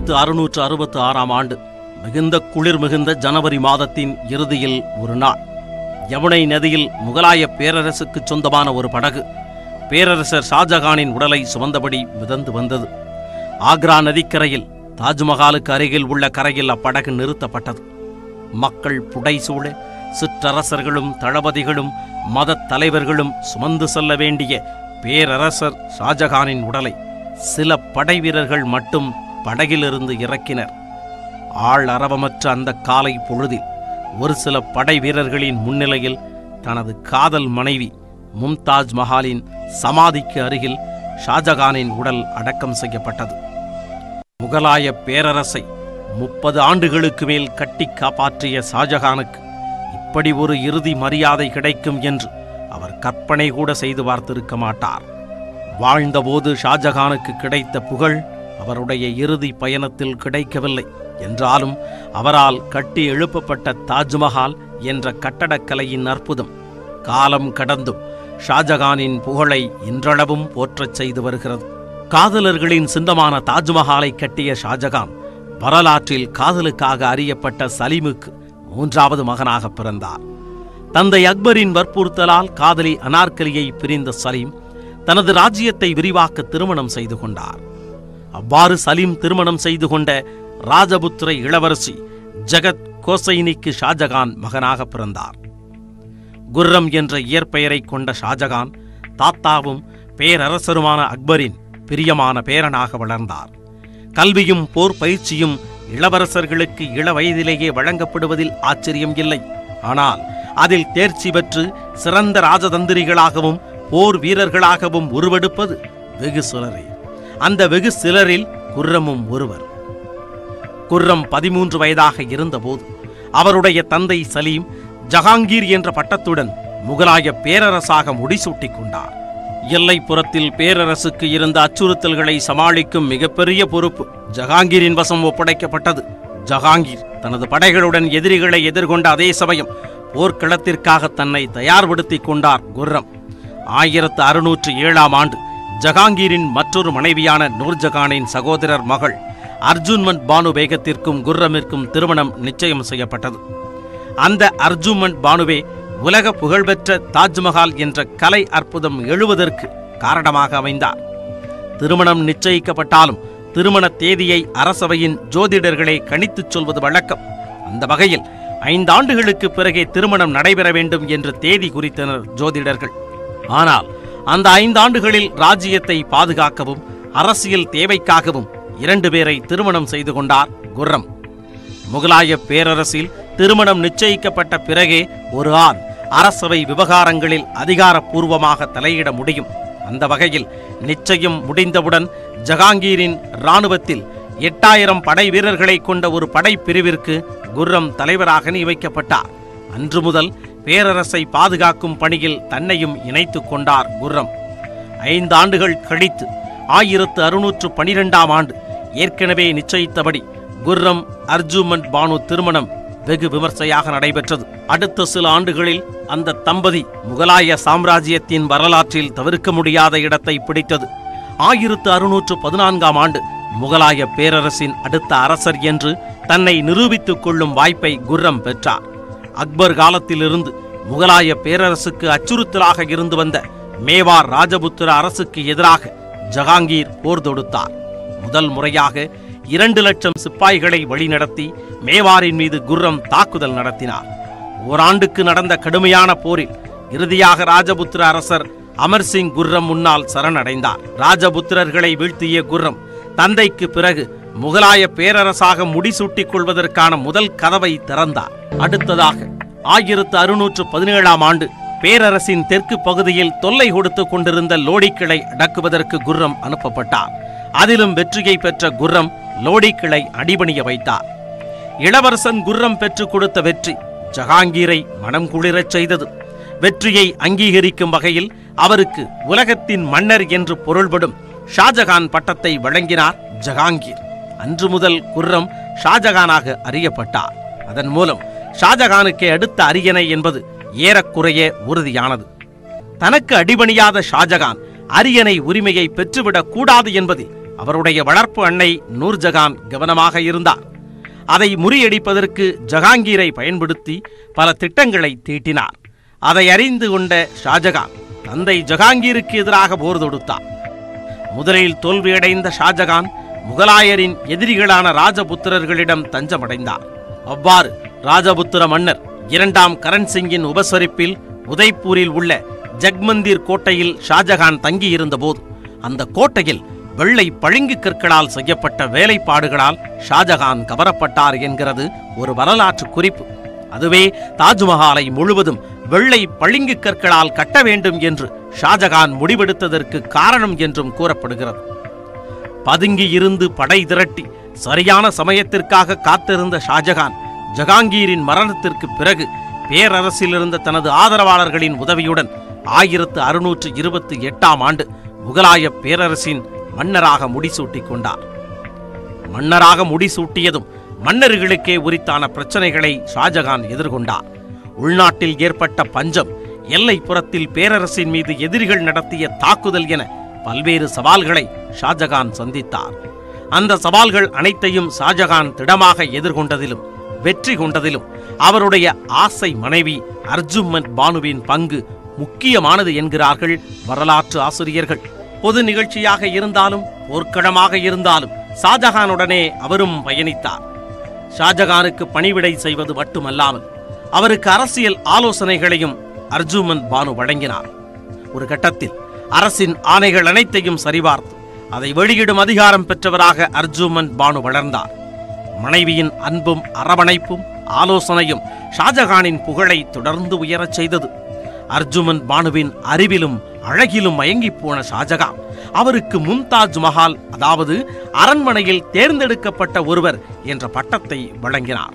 ஆயிரத்து அறுநூற்று அறுபத்து ஆறாம் ஆண்டு மிகுந்த குளிர் மிகுந்த ஜனவரி மாதத்தின் இறுதியில் ஒரு நாள் யமுனை நதியில் முகலாய பேரரசுக்கு சொந்தமான ஒரு படகு பேரரசர் ஷாஜகானின் உடலை சுமந்தபடி மிதந்து வந்தது ஆக்ரா நதிக்கரையில் தாஜ்மஹாலுக்கு அருகில் உள்ள கரையில் அப்படகு நிறுத்தப்பட்டது மக்கள் புடைசூழ சிற்றரசர்களும் தளபதிகளும் மதத் தலைவர்களும் சுமந்து செல்ல வேண்டிய பேரரசர் ஷாஜகானின் உடலை சில படை வீரர்கள் மட்டும் படகிலிருந்து இறக்கினர் ஆள் அரவமற்ற அந்த காலை பொழுதில் ஒரு சில படை வீரர்களின் முன்னிலையில் தனது காதல் மனைவி மும்தாஜ் மஹாலின் சமாதிக்கு அருகில் ஷாஜகானின் உடல் அடக்கம் செய்யப்பட்டது முகலாய பேரரசை முப்பது ஆண்டுகளுக்கு மேல் கட்டி காப்பாற்றிய ஷாஜகானுக்கு இப்படி ஒரு இறுதி மரியாதை கிடைக்கும் என்று அவர் கற்பனை கூட செய்து பார்த்திருக்க மாட்டார் வாழ்ந்தபோது ஷாஜகானுக்கு கிடைத்த புகழ் அவருடைய இறுதி பயணத்தில் கிடைக்கவில்லை என்றாலும் அவரால் கட்டி எழுப்பப்பட்ட தாஜ்மஹால் என்ற கட்டடக்கலையின் அற்புதம் காலம் கடந்தும் ஷாஜகானின் புகழை இன்றளவும் போற்றச் செய்து வருகிறது காதலர்களின் சின்னமான தாஜ்மஹாலை கட்டிய ஷாஜகான் வரலாற்றில் காதலுக்காக அறியப்பட்ட சலீமுக்கு மூன்றாவது மகனாக பிறந்தார் தந்தை அக்பரின் வற்புறுத்தலால் காதலி அனார்கலியை பிரிந்த சலீம் தனது ராஜ்யத்தை விரிவாக்க திருமணம் செய்து கொண்டார் அவ்வாறு சலீம் திருமணம் செய்து கொண்ட ராஜபுத்திரை இளவரசி ஜகத் கோசைனிக்கு ஷாஜகான் மகனாக பிறந்தார் குர்ரம் என்ற இயற்பெயரை கொண்ட ஷாஜகான் தாத்தாவும் பேரரசருமான அக்பரின் பிரியமான பேரனாக வளர்ந்தார் கல்வியும் போர் பயிற்சியும் இளவரசர்களுக்கு இள வயதிலேயே வழங்கப்படுவதில் ஆச்சரியம் இல்லை ஆனால் அதில் தேர்ச்சி பெற்று சிறந்த ராஜதந்திரிகளாகவும் போர் வீரர்களாகவும் உருவெடுப்பது வெகு சிலரே அந்த வெகு சிலரில் குர்ரமும் ஒருவர் குர்ரம் பதிமூன்று வயதாக இருந்தபோது அவருடைய தந்தை சலீம் ஜஹாங்கீர் என்ற பட்டத்துடன் முகலாய பேரரசாக முடிசூட்டிக் கொண்டார் எல்லைப்புறத்தில் பேரரசுக்கு இருந்த அச்சுறுத்தல்களை சமாளிக்கும் மிகப்பெரிய பொறுப்பு ஜஹாங்கீரின் வசம் ஒப்படைக்கப்பட்டது ஜஹாங்கீர் தனது படைகளுடன் எதிரிகளை எதிர்கொண்ட அதே சமயம் போர்க்களத்திற்காக தன்னை தயார்படுத்திக் கொண்டார் குர்ரம் ஆயிரத்து அறுநூற்று ஏழாம் ஆண்டு ஜஹாங்கீரின் மற்றொரு மனைவியான நூர்ஜஹானின் சகோதரர் மகள் அர்ஜுன்மன் பானு பேகத்திற்கும் குர்ரமிற்கும் திருமணம் நிச்சயம் செய்யப்பட்டது அந்த அர்ஜுமன் பானுவே உலக புகழ்பெற்ற தாஜ்மஹால் என்ற கலை அற்புதம் எழுவதற்கு காரணமாக அமைந்தார் திருமணம் நிச்சயிக்கப்பட்டாலும் திருமண தேதியை அரசவையின் ஜோதிடர்களே கணித்துச் சொல்வது வழக்கம் அந்த வகையில் ஐந்தாண்டுகளுக்கு பிறகே திருமணம் நடைபெற வேண்டும் என்று தேதி குறித்தனர் ஜோதிடர்கள் ஆனால் அந்த ஐந்தாண்டுகளில் ராஜ்யத்தை பாதுகாக்கவும் அரசியல் தேவைக்காகவும் இரண்டு பேரை திருமணம் செய்து கொண்டார் குர்ரம் முகலாய பேரரசில் திருமணம் நிச்சயிக்கப்பட்ட பிறகே ஒரு ஆண் அரசவை விவகாரங்களில் அதிகாரப்பூர்வமாக தலையிட முடியும் அந்த வகையில் நிச்சயம் முடிந்தவுடன் ஜஹாங்கீரின் இராணுவத்தில் எட்டாயிரம் படை வீரர்களை கொண்ட ஒரு படைப்பிரிவிற்கு குர்ரம் தலைவராக நியமிக்கப்பட்டார் அன்று முதல் பேரரசை பாதுகாக்கும் பணியில் தன்னையும் இணைத்துக் கொண்டார் குர்ரம் ஐந்து ஆண்டுகள் கழித்து ஆயிரத்து அறுநூற்று பனிரெண்டாம் ஆண்டு ஏற்கனவே நிச்சயித்தபடி குர்ரம் அர்ஜுமன் பானு திருமணம் வெகு விமர்சையாக நடைபெற்றது அடுத்த சில ஆண்டுகளில் அந்த தம்பதி முகலாய சாம்ராஜ்யத்தின் வரலாற்றில் தவிர்க்க முடியாத இடத்தை பிடித்தது ஆயிரத்து அறுநூற்று பதினான்காம் ஆண்டு முகலாய பேரரசின் அடுத்த அரசர் என்று தன்னை நிரூபித்துக் கொள்ளும் வாய்ப்பை குர்ரம் பெற்றார் அக்பர் காலத்திலிருந்து முகலாய பேரரசுக்கு அச்சுறுத்தலாக இருந்து வந்த மேவார் ராஜபுத்திர அரசுக்கு எதிராக ஜஹாங்கீர் போர் தொடுத்தார் முதல் முறையாக இரண்டு லட்சம் சிப்பாய்களை வழிநடத்தி மேவாரின் மீது குர்ரம் தாக்குதல் நடத்தினார் ஓராண்டுக்கு நடந்த கடுமையான போரில் இறுதியாக ராஜபுத்திர அரசர் அமர் சிங் குர்ரம் முன்னால் சரணடைந்தார் ராஜபுத்திரர்களை வீழ்த்திய குர்ரம் தந்தைக்கு பிறகு முகலாய பேரரசாக முடிசூட்டிக் கொள்வதற்கான முதல் கதவை திறந்தார் அடுத்ததாக ஆயிரத்து அறுநூற்று பதினேழாம் ஆண்டு பேரரசின் தெற்கு பகுதியில் தொல்லை கொடுத்துக் கொண்டிருந்த லோடிக்கிளை அடக்குவதற்கு குர்ரம் அனுப்பப்பட்டார் அதிலும் வெற்றியை பெற்ற குர்ரம் லோடிக்கிளை அடிபணிய வைத்தார் இளவரசன் குர்ரம் பெற்றுக் கொடுத்த வெற்றி ஜஹாங்கீரை மனம் குளிரச் செய்தது வெற்றியை அங்கீகரிக்கும் வகையில் அவருக்கு உலகத்தின் மன்னர் என்று பொருள்படும் ஷாஜகான் பட்டத்தை வழங்கினார் ஜஹாங்கீர் அன்று முதல் குர்ரம் ஷாஜகானாக அறியப்பட்டார் அதன் மூலம் ஷாஜகானுக்கு அடுத்த அரியணை என்பது ஏறக்குறைய உறுதியானது தனக்கு அடிபணியாத ஷாஜகான் அரியணை உரிமையை பெற்றுவிடக் கூடாது என்பதில் அவருடைய வளர்ப்பு அன்னை நூர்ஜஹான் கவனமாக இருந்தார் அதை முறியடிப்பதற்கு ஜஹாங்கீரை பயன்படுத்தி பல திட்டங்களை தீட்டினார் அதை அறிந்து கொண்ட ஷாஜகான் தந்தை ஜஹாங்கீருக்கு எதிராக போர் தொடுத்தார் முதலில் தோல்வியடைந்த ஷாஜகான் முகலாயரின் எதிரிகளான ராஜபுத்திரர்களிடம் தஞ்சமடைந்தார் அவ்வாறு ராஜபுத்திர மன்னர் இரண்டாம் கரண் சிங்கின் உபசரிப்பில் உதய்பூரில் உள்ள ஜக்மந்திர் கோட்டையில் ஷாஜகான் தங்கியிருந்தபோது அந்த கோட்டையில் வெள்ளை பளிங்கு கற்களால் செய்யப்பட்ட வேலைப்பாடுகளால் ஷாஜகான் கவரப்பட்டார் என்கிறது ஒரு வரலாற்று குறிப்பு அதுவே தாஜ்மஹாலை முழுவதும் வெள்ளை பளிங்கு கற்களால் கட்ட வேண்டும் என்று ஷாஜகான் முடிவெடுத்ததற்கு காரணம் என்றும் கூறப்படுகிறது பதுங்கி இருந்து படை திரட்டி சரியான சமயத்திற்காக காத்திருந்த ஷாஜகான் ஜஹாங்கீரின் மரணத்திற்கு பிறகு பேரரசில் இருந்த தனது ஆதரவாளர்களின் உதவியுடன் ஆயிரத்து அறுநூற்று இருபத்தி எட்டாம் ஆண்டு முகலாய பேரரசின் மன்னராக முடிசூட்டிக் கொண்டார் மன்னராக முடிசூட்டியதும் மன்னர்களுக்கே உரித்தான பிரச்சனைகளை ஷாஜகான் எதிர்கொண்டார் உள்நாட்டில் ஏற்பட்ட பஞ்சம் எல்லைப்புறத்தில் பேரரசின் மீது எதிரிகள் நடத்திய தாக்குதல் என பல்வேறு சவால்களை ஷாஜகான் சந்தித்தார் அந்த சவால்கள் அனைத்தையும் ஷாஜகான் திடமாக எதிர்கொண்டதிலும் வெற்றி கொண்டதிலும் அவருடைய ஆசை மனைவி அர்ஜுமன் பானுவின் பங்கு முக்கியமானது என்கிறார்கள் வரலாற்று ஆசிரியர்கள் பொது நிகழ்ச்சியாக இருந்தாலும் போர்க்களமாக இருந்தாலும் ஷாஜகானுடனே அவரும் பயணித்தார் ஷாஜகானுக்கு பணிவிடை செய்வது மட்டுமல்லாமல் அவருக்கு அரசியல் ஆலோசனைகளையும் அர்ஜுமன் பானு வழங்கினார் ஒரு கட்டத்தில் அரசின் ஆணைகள் அனைத்தையும் சரிபார்த்து அதை வெளியிடும் அதிகாரம் பெற்றவராக அர்ஜுமன் பானு வளர்ந்தார் மனைவியின் அன்பும் அரவணைப்பும் ஆலோசனையும் ஷாஜகானின் புகழை தொடர்ந்து உயரச் செய்தது அர்ஜுமன் பானுவின் அறிவிலும் அழகிலும் மயங்கிப் போன ஷாஜகான் அவருக்கு மும்தாஜ் மஹால் அதாவது அரண்மனையில் தேர்ந்தெடுக்கப்பட்ட ஒருவர் என்ற பட்டத்தை வழங்கினார்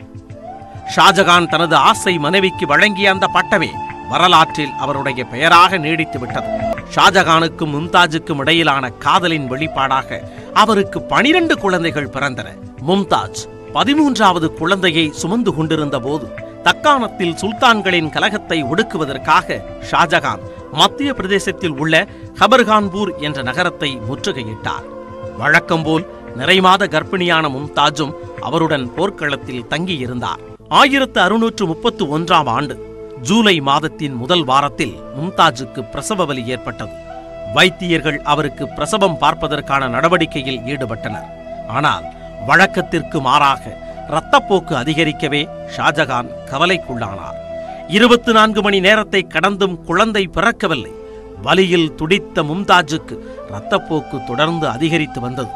ஷாஜகான் தனது ஆசை மனைவிக்கு வழங்கிய அந்த பட்டமே வரலாற்றில் அவருடைய பெயராக நீடித்து விட்டது ஷாஜகானுக்கும் மும்தாஜுக்கும் இடையிலான காதலின் வெளிப்பாடாக அவருக்கு பனிரெண்டு குழந்தைகள் பிறந்தன மும்தாஜ் பதிமூன்றாவது குழந்தையை சுமந்து கொண்டிருந்த போது தக்காணத்தில் சுல்தான்களின் கலகத்தை ஒடுக்குவதற்காக ஷாஜகான் மத்திய பிரதேசத்தில் உள்ள ஹபர்கான்பூர் என்ற நகரத்தை முற்றுகையிட்டார் வழக்கம்போல் நிறைமாத கர்ப்பிணியான மும்தாஜும் அவருடன் போர்க்களத்தில் தங்கியிருந்தார் ஆயிரத்து அறுநூற்று முப்பத்து ஒன்றாம் ஆண்டு ஜூலை மாதத்தின் முதல் வாரத்தில் மும்தாஜுக்கு பிரசவ வலி ஏற்பட்டது வைத்தியர்கள் அவருக்கு பிரசவம் பார்ப்பதற்கான நடவடிக்கையில் ஈடுபட்டனர் ஆனால் வழக்கத்திற்கு மாறாக இரத்தப்போக்கு அதிகரிக்கவே ஷாஜகான் கவலைக்குள்ளானார் இருபத்தி நான்கு மணி நேரத்தை கடந்தும் குழந்தை பிறக்கவில்லை வலியில் துடித்த மும்தாஜுக்கு இரத்தப்போக்கு தொடர்ந்து அதிகரித்து வந்தது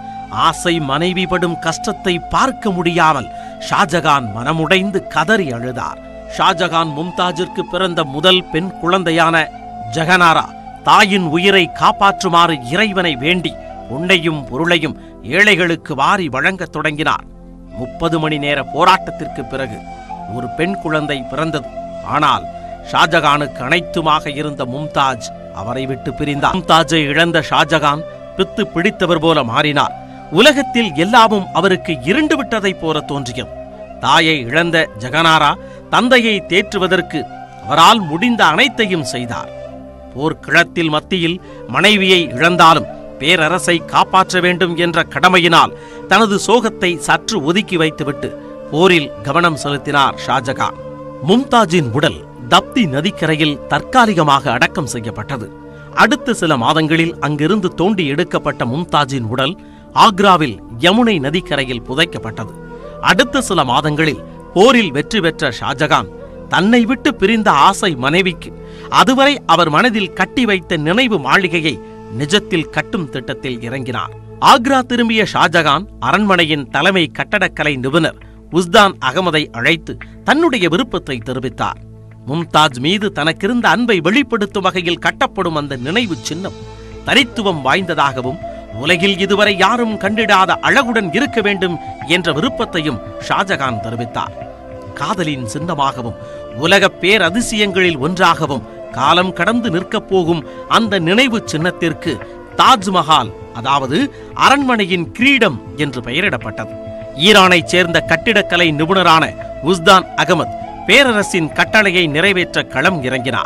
ஆசை மனைவி படும் கஷ்டத்தை பார்க்க முடியாமல் ஷாஜகான் மனமுடைந்து கதறி அழுதார் ஷாஜகான் மும்தாஜிற்கு பிறந்த முதல் பெண் குழந்தையான ஜெகனாரா தாயின் உயிரை காப்பாற்றுமாறு இறைவனை வேண்டி பொன்னையும் பொருளையும் ஏழைகளுக்கு வாரி வழங்கத் தொடங்கினார் முப்பது மணி நேர போராட்டத்திற்கு பிறகு ஒரு பெண் குழந்தை பிறந்தது ஆனால் ஷாஜகானுக்கு அனைத்துமாக இருந்த மும்தாஜ் அவரை விட்டு பிரிந்தார் மும்தாஜை இழந்த ஷாஜகான் பித்து பிடித்தவர் போல மாறினார் உலகத்தில் எல்லாமும் அவருக்கு இருண்டு விட்டதைப் போல தோன்றியது தாயை இழந்த ஜெகனாரா தந்தையை தேற்றுவதற்கு அவரால் முடிந்த அனைத்தையும் செய்தார் போர்க்களத்தில் மத்தியில் மனைவியை இழந்தாலும் பேரரசை காப்பாற்ற வேண்டும் என்ற கடமையினால் தனது சோகத்தை சற்று ஒதுக்கி வைத்துவிட்டு போரில் கவனம் செலுத்தினார் ஷாஜகான் மும்தாஜின் உடல் தப்தி நதிக்கரையில் தற்காலிகமாக அடக்கம் செய்யப்பட்டது அடுத்த சில மாதங்களில் அங்கிருந்து தோண்டி எடுக்கப்பட்ட மும்தாஜின் உடல் ஆக்ராவில் யமுனை நதிக்கரையில் புதைக்கப்பட்டது அடுத்த சில மாதங்களில் போரில் வெற்றி பெற்ற ஷாஜகான் தன்னை விட்டு பிரிந்த ஆசை மனைவிக்கு அதுவரை அவர் மனதில் கட்டி வைத்த நினைவு மாளிகையை நிஜத்தில் கட்டும் திட்டத்தில் இறங்கினார் ஆக்ரா திரும்பிய ஷாஜகான் அரண்மனையின் தலைமை கட்டடக்கலை நிபுணர் உஸ்தான் அகமதை அழைத்து தன்னுடைய விருப்பத்தை தெரிவித்தார் மும்தாஜ் மீது தனக்கிருந்த அன்பை வெளிப்படுத்தும் வகையில் கட்டப்படும் அந்த நினைவு சின்னம் தனித்துவம் வாய்ந்ததாகவும் உலகில் இதுவரை யாரும் கண்டிடாத அழகுடன் இருக்க வேண்டும் என்ற விருப்பத்தையும் ஷாஜகான் தெரிவித்தார் காதலின் சின்னமாகவும் உலக பேரதிசயங்களில் ஒன்றாகவும் காலம் கடந்து நிற்கப் போகும் அந்த நினைவு சின்னத்திற்கு தாஜ்மஹால் அதாவது அரண்மனையின் கிரீடம் என்று பெயரிடப்பட்டது ஈரானைச் சேர்ந்த கட்டிடக்கலை நிபுணரான உஸ்தான் அகமத் பேரரசின் கட்டளையை நிறைவேற்ற களம் இறங்கினார்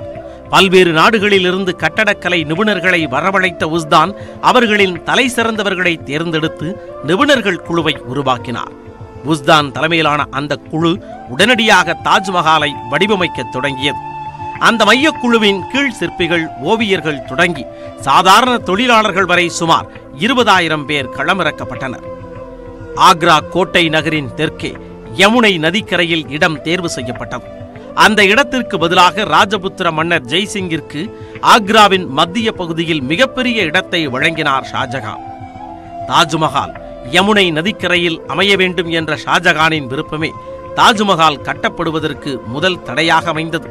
பல்வேறு நாடுகளிலிருந்து கட்டடக்கலை நிபுணர்களை வரவழைத்த உஸ்தான் அவர்களின் தலை சிறந்தவர்களை தேர்ந்தெடுத்து நிபுணர்கள் குழுவை உருவாக்கினார் உஸ்தான் தலைமையிலான அந்த குழு உடனடியாக தாஜ்மஹாலை வடிவமைக்கத் தொடங்கியது அந்த மையக்குழுவின் கீழ் சிற்பிகள் ஓவியர்கள் தொடங்கி சாதாரண தொழிலாளர்கள் வரை சுமார் இருபதாயிரம் பேர் களமிறக்கப்பட்டனர் ஆக்ரா கோட்டை நகரின் தெற்கே யமுனை நதிக்கரையில் இடம் தேர்வு செய்யப்பட்டது அந்த இடத்திற்கு பதிலாக ராஜபுத்திர மன்னர் ஜெய்சிங்கிற்கு ஆக்ராவின் மத்திய பகுதியில் மிகப்பெரிய இடத்தை வழங்கினார் ஷாஜகான் தாஜ்மஹால் யமுனை நதிக்கரையில் அமைய வேண்டும் என்ற ஷாஜகானின் விருப்பமே தாஜ்மஹால் கட்டப்படுவதற்கு முதல் தடையாக அமைந்தது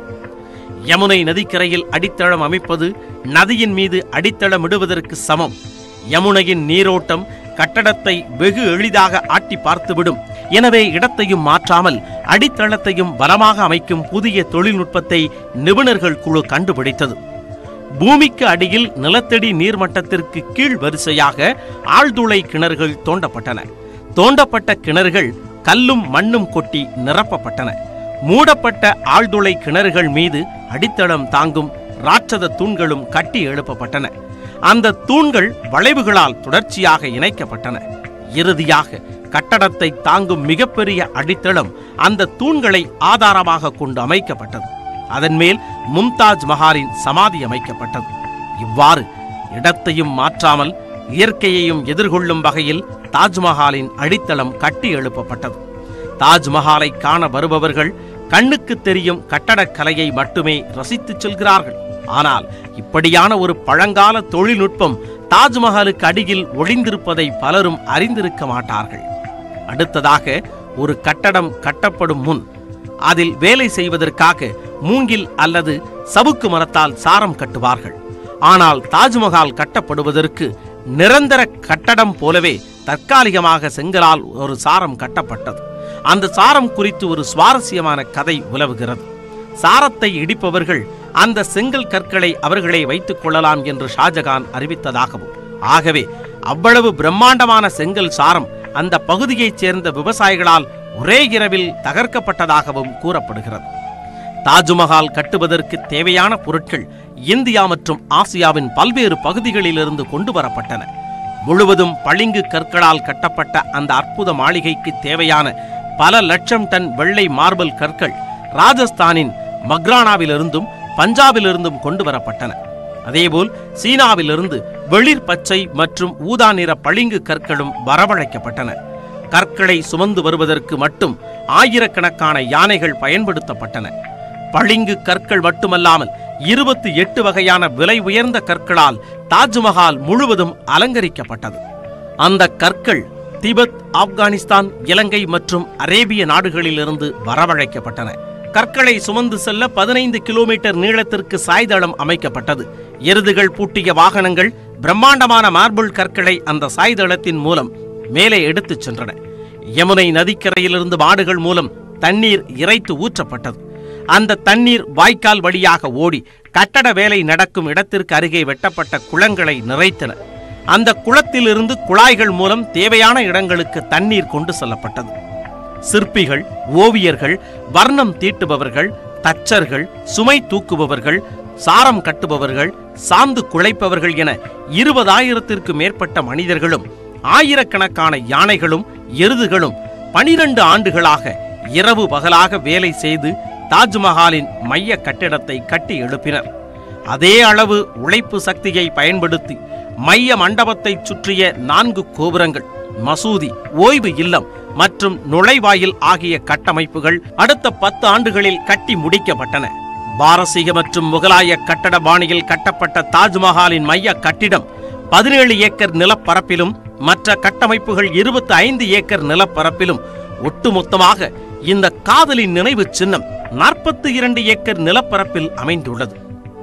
யமுனை நதிக்கரையில் அடித்தளம் அமைப்பது நதியின் மீது அடித்தளமிடுவதற்கு சமம் யமுனையின் நீரோட்டம் கட்டடத்தை வெகு எளிதாக ஆட்டி பார்த்துவிடும் எனவே இடத்தையும் மாற்றாமல் அடித்தளத்தையும் பலமாக அமைக்கும் புதிய தொழில்நுட்பத்தை நிபுணர்கள் குழு கண்டுபிடித்தது பூமிக்கு அடியில் நிலத்தடி நீர்மட்டத்திற்கு கீழ் வரிசையாக ஆழ்துளை கிணறுகள் தோண்டப்பட்டன தோண்டப்பட்ட கிணறுகள் கல்லும் மண்ணும் கொட்டி நிரப்பப்பட்டன மூடப்பட்ட ஆழ்துளை கிணறுகள் மீது அடித்தளம் தாங்கும் ராட்சத தூண்களும் கட்டி எழுப்பப்பட்டன அந்த தூண்கள் வளைவுகளால் தொடர்ச்சியாக இணைக்கப்பட்டன இறுதியாக கட்டடத்தை தாங்கும் மிகப்பெரிய அடித்தளம் அந்த தூண்களை ஆதாரமாக கொண்டு அமைக்கப்பட்டது அதன் மேல் மும்தாஜ் மஹாலின் சமாதி அமைக்கப்பட்டது இவ்வாறு இடத்தையும் மாற்றாமல் இயற்கையையும் எதிர்கொள்ளும் வகையில் தாஜ்மஹாலின் அடித்தளம் கட்டி எழுப்பப்பட்டது தாஜ்மஹாலை காண வருபவர்கள் கண்ணுக்கு தெரியும் கட்டடக்கலையை மட்டுமே ரசித்துச் செல்கிறார்கள் ஆனால் இப்படியான ஒரு பழங்கால தொழில்நுட்பம் தாஜ்மஹாலுக்கு அடியில் ஒளிந்திருப்பதை பலரும் அறிந்திருக்க மாட்டார்கள் அடுத்ததாக ஒரு கட்டடம் கட்டப்படும் முன் அதில் வேலை செய்வதற்காக மூங்கில் அல்லது சவுக்கு மரத்தால் சாரம் கட்டுவார்கள் ஆனால் தாஜ்மஹால் கட்டப்படுவதற்கு நிரந்தர கட்டடம் போலவே தற்காலிகமாக செங்கலால் ஒரு சாரம் கட்டப்பட்டது அந்த சாரம் குறித்து ஒரு சுவாரஸ்யமான கதை உலவுகிறது சாரத்தை இடிப்பவர்கள் அந்த செங்கல் கற்களை அவர்களே வைத்துக் கொள்ளலாம் என்று ஷாஜகான் அறிவித்ததாகவும் ஆகவே அவ்வளவு பிரம்மாண்டமான செங்கல் சாரம் அந்த பகுதியைச் சேர்ந்த விவசாயிகளால் ஒரே இரவில் தகர்க்கப்பட்டதாகவும் கூறப்படுகிறது தாஜ்மஹால் கட்டுவதற்கு தேவையான பொருட்கள் இந்தியா மற்றும் ஆசியாவின் பல்வேறு பகுதிகளிலிருந்து கொண்டு வரப்பட்டன முழுவதும் பளிங்கு கற்களால் கட்டப்பட்ட அந்த அற்புத மாளிகைக்கு தேவையான பல லட்சம் டன் வெள்ளை மார்பல் கற்கள் ராஜஸ்தானின் மக்ரானாவிலிருந்தும் பஞ்சாபிலிருந்தும் கொண்டு வரப்பட்டன அதேபோல் சீனாவிலிருந்து வெளிர் பச்சை மற்றும் ஊதா நிற பளிங்கு கற்களும் வரவழைக்கப்பட்டன கற்களை சுமந்து வருவதற்கு மட்டும் ஆயிரக்கணக்கான யானைகள் பயன்படுத்தப்பட்டன பளிங்கு கற்கள் மட்டுமல்லாமல் இருபத்தி எட்டு வகையான விலை உயர்ந்த கற்களால் தாஜ்மஹால் முழுவதும் அலங்கரிக்கப்பட்டது அந்த கற்கள் திபெத் ஆப்கானிஸ்தான் இலங்கை மற்றும் அரேபிய நாடுகளிலிருந்து வரவழைக்கப்பட்டன கற்களை சுமந்து செல்ல பதினைந்து கிலோமீட்டர் நீளத்திற்கு சாய்தளம் அமைக்கப்பட்டது எருதுகள் பூட்டிய வாகனங்கள் பிரம்மாண்டமான மார்பிள் கற்களை அந்த சாய்தளத்தின் மூலம் மேலே எடுத்துச் சென்றன யமுனை நதிக்கரையிலிருந்து மாடுகள் மூலம் தண்ணீர் இறைத்து ஊற்றப்பட்டது அந்த தண்ணீர் வாய்க்கால் வழியாக ஓடி கட்டட வேலை நடக்கும் இடத்திற்கு அருகே வெட்டப்பட்ட குளங்களை நிறைத்தன அந்த குளத்திலிருந்து குழாய்கள் மூலம் தேவையான இடங்களுக்கு தண்ணீர் கொண்டு செல்லப்பட்டது சிற்பிகள் ஓவியர்கள் வர்ணம் தீட்டுபவர்கள் தச்சர்கள் சுமை தூக்குபவர்கள் சாரம் கட்டுபவர்கள் சாந்து குழைப்பவர்கள் என இருபதாயிரத்திற்கு மேற்பட்ட மனிதர்களும் ஆயிரக்கணக்கான யானைகளும் எருதுகளும் பனிரெண்டு ஆண்டுகளாக இரவு பகலாக வேலை செய்து தாஜ்மஹாலின் மைய கட்டிடத்தை கட்டி எழுப்பினர் அதே அளவு உழைப்பு சக்தியை பயன்படுத்தி மைய மண்டபத்தைச் சுற்றிய நான்கு கோபுரங்கள் மசூதி ஓய்வு இல்லம் மற்றும் நுழைவாயில் ஆகிய கட்டமைப்புகள் அடுத்த பத்து ஆண்டுகளில் கட்டி முடிக்கப்பட்டன பாரசீக மற்றும் முகலாய கட்டட பாணியில் கட்டப்பட்ட தாஜ்மஹாலின் மைய கட்டிடம் பதினேழு ஏக்கர் நிலப்பரப்பிலும் மற்ற கட்டமைப்புகள் இருபத்தி ஐந்து ஏக்கர் நிலப்பரப்பிலும் ஒட்டுமொத்தமாக இந்த காதலின் நினைவு சின்னம் நாற்பத்தி இரண்டு ஏக்கர் நிலப்பரப்பில் அமைந்துள்ளது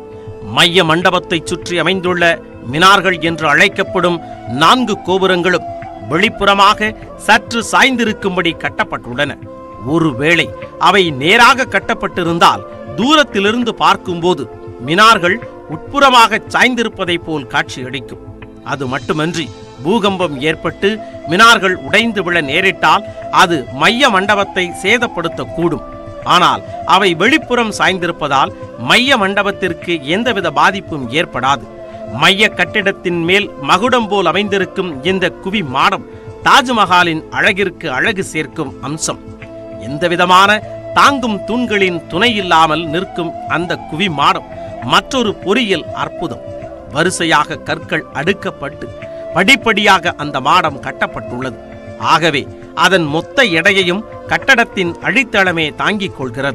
மைய மண்டபத்தைச் சுற்றி அமைந்துள்ள மினார்கள் என்று அழைக்கப்படும் நான்கு கோபுரங்களும் வெளிப்புறமாக சற்று சாய்ந்திருக்கும்படி கட்டப்பட்டுள்ளன ஒருவேளை அவை நேராக கட்டப்பட்டிருந்தால் தூரத்திலிருந்து பார்க்கும்போது மினார்கள் உட்புறமாக சாய்ந்திருப்பதைப் போல் காட்சியளிக்கும் அது மட்டுமன்றி பூகம்பம் ஏற்பட்டு மினார்கள் உடைந்து விழ நேரிட்டால் அது மைய மண்டபத்தை சேதப்படுத்தக்கூடும் ஆனால் அவை வெளிப்புறம் சாய்ந்திருப்பதால் மைய மண்டபத்திற்கு எந்தவித பாதிப்பும் ஏற்படாது மைய கட்டிடத்தின் மேல் மகுடம் போல் அமைந்திருக்கும் இந்த குவி மாடம் தாஜ்மஹாலின் அழகிற்கு அழகு சேர்க்கும் அம்சம் எந்தவிதமான தாங்கும் தூண்களின் துணை இல்லாமல் நிற்கும் அந்த குவி மாடம் மற்றொரு பொறியியல் அற்புதம் வரிசையாக கற்கள் அடுக்கப்பட்டு படிப்படியாக அந்த மாடம் கட்டப்பட்டுள்ளது ஆகவே அதன் மொத்த எடையையும் கட்டடத்தின் அடித்தளமே தாங்கிக் கொள்கிறது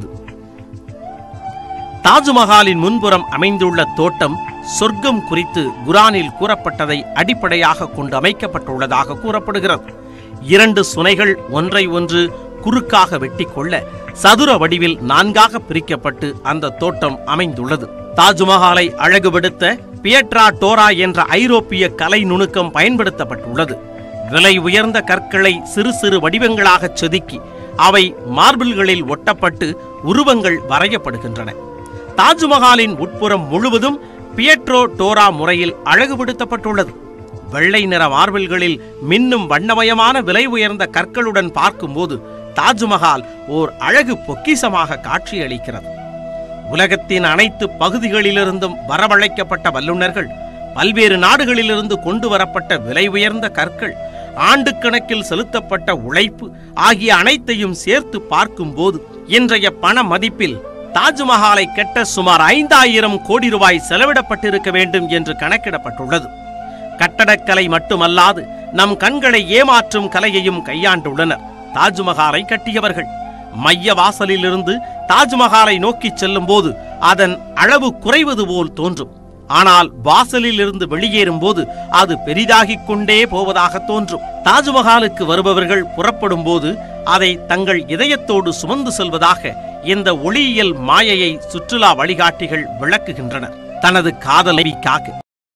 தாஜ்மஹாலின் முன்புறம் அமைந்துள்ள தோட்டம் சொர்க்கம் குறித்து குரானில் கூறப்பட்டதை அடிப்படையாக கொண்டு அமைக்கப்பட்டுள்ளதாக கூறப்படுகிறது இரண்டு சுனைகள் ஒன்றை ஒன்று குறுக்காக வெட்டிக்கொள்ள சதுர வடிவில் நான்காக பிரிக்கப்பட்டு அந்த தோட்டம் அமைந்துள்ளது தாஜ்மஹாலை அழகுபடுத்த பியட்ரா டோரா என்ற ஐரோப்பிய கலை நுணுக்கம் பயன்படுத்தப்பட்டுள்ளது விலை உயர்ந்த கற்களை சிறு சிறு வடிவங்களாகச் செதுக்கி அவை மார்பிள்களில் ஒட்டப்பட்டு உருவங்கள் வரையப்படுகின்றன தாஜ்மஹாலின் உட்புறம் முழுவதும் பியட்ரோ டோரா முறையில் அழகுபடுத்தப்பட்டுள்ளது வெள்ளை நிற மார்பிள்களில் மின்னும் வண்ணமயமான விலை உயர்ந்த கற்களுடன் பார்க்கும்போது தாஜ்மஹால் ஓர் அழகு பொக்கிசமாக காட்சியளிக்கிறது உலகத்தின் அனைத்து பகுதிகளிலிருந்தும் வரவழைக்கப்பட்ட வல்லுநர்கள் பல்வேறு நாடுகளிலிருந்து கொண்டு வரப்பட்ட விலை உயர்ந்த கற்கள் ஆண்டுக்கணக்கில் செலுத்தப்பட்ட உழைப்பு ஆகிய அனைத்தையும் சேர்த்து பார்க்கும்போது இன்றைய பண மதிப்பில் தாஜ்மஹாலை கட்ட சுமார் ஐந்தாயிரம் கோடி ரூபாய் செலவிடப்பட்டிருக்க வேண்டும் என்று கணக்கிடப்பட்டுள்ளது கட்டடக்கலை மட்டுமல்லாது நம் கண்களை ஏமாற்றும் கலையையும் கையாண்டுள்ளனர் தாஜ்மஹாலை கட்டியவர்கள் மைய வாசலிலிருந்து தாஜ்மஹாலை நோக்கிச் செல்லும்போது அதன் அளவு குறைவது போல் தோன்றும் ஆனால் வாசலில் இருந்து வெளியேறும் போது அது பெரிதாகிக் கொண்டே போவதாக தோன்றும் தாஜ்மஹாலுக்கு வருபவர்கள் புறப்படும் போது அதை தங்கள் இதயத்தோடு சுமந்து செல்வதாக இந்த ஒளியியல் மாயையை சுற்றுலா வழிகாட்டிகள் விளக்குகின்றனர் தனது காதலைக்காக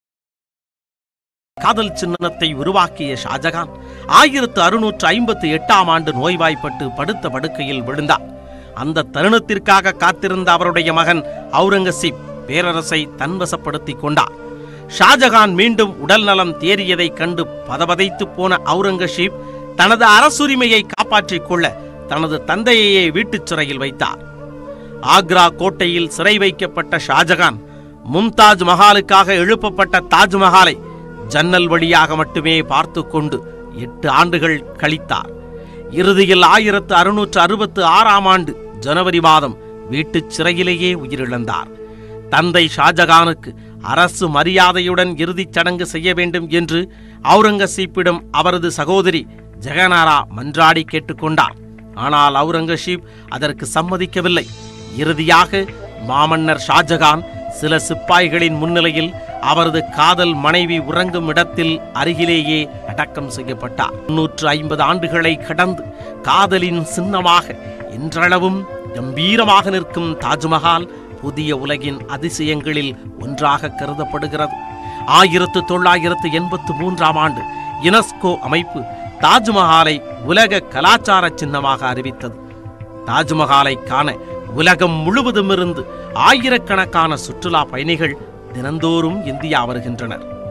காதல் சின்னத்தை உருவாக்கிய ஷாஜகான் ஆயிரத்து அறுநூற்று ஐம்பத்து எட்டாம் ஆண்டு நோய்வாய்ப்பட்டு படுத்த படுக்கையில் விழுந்தார் அந்த தருணத்திற்காக காத்திருந்த அவருடைய மகன் அவுரங்கசீப் பேரரசை தன்வசப்படுத்திக் கொண்டார் ஷாஜகான் மீண்டும் உடல் நலம் தேறியதைக் கண்டு பதபதைத்து போன அவுரங்கசீப் தனது அரசுரிமையை காப்பாற்றிக் கொள்ள தனது தந்தையையே வீட்டுச் சிறையில் வைத்தார் ஆக்ரா கோட்டையில் சிறை வைக்கப்பட்ட ஷாஜகான் மும்தாஜ் மஹாலுக்காக எழுப்பப்பட்ட தாஜ்மஹாலை ஜன்னல் வழியாக மட்டுமே பார்த்து கொண்டு எட்டு ஆண்டுகள் கழித்தார் இறுதியில் ஆயிரத்து அறுநூற்று அறுபத்து ஆறாம் ஆண்டு ஜனவரி மாதம் வீட்டுச் சிறையிலேயே உயிரிழந்தார் தந்தை ஷாஜகானுக்கு அரசு மரியாதையுடன் இறுதிச் சடங்கு செய்ய வேண்டும் என்று அவுரங்கசீப்பிடம் அவரது சகோதரி ஜெகனாரா மன்றாடி கேட்டுக்கொண்டார் ஆனால் அவுரங்கசீப் அதற்கு சம்மதிக்கவில்லை இறுதியாக மாமன்னர் ஷாஜகான் சில சிப்பாய்களின் முன்னிலையில் அவரது காதல் மனைவி உறங்கும் இடத்தில் அருகிலேயே அடக்கம் செய்யப்பட்டார் முன்னூற்று ஐம்பது ஆண்டுகளை கடந்து காதலின் சின்னமாக இன்றளவும் கம்பீரமாக நிற்கும் தாஜ்மஹால் புதிய உலகின் அதிசயங்களில் ஒன்றாக கருதப்படுகிறது ஆயிரத்து தொள்ளாயிரத்து எண்பத்து மூன்றாம் ஆண்டு யுனெஸ்கோ அமைப்பு தாஜ்மஹாலை உலக கலாச்சார சின்னமாக அறிவித்தது தாஜ்மஹாலை காண உலகம் முழுவதுமிருந்து ஆயிரக்கணக்கான சுற்றுலா பயணிகள் தினந்தோறும் இந்தியா வருகின்றனர்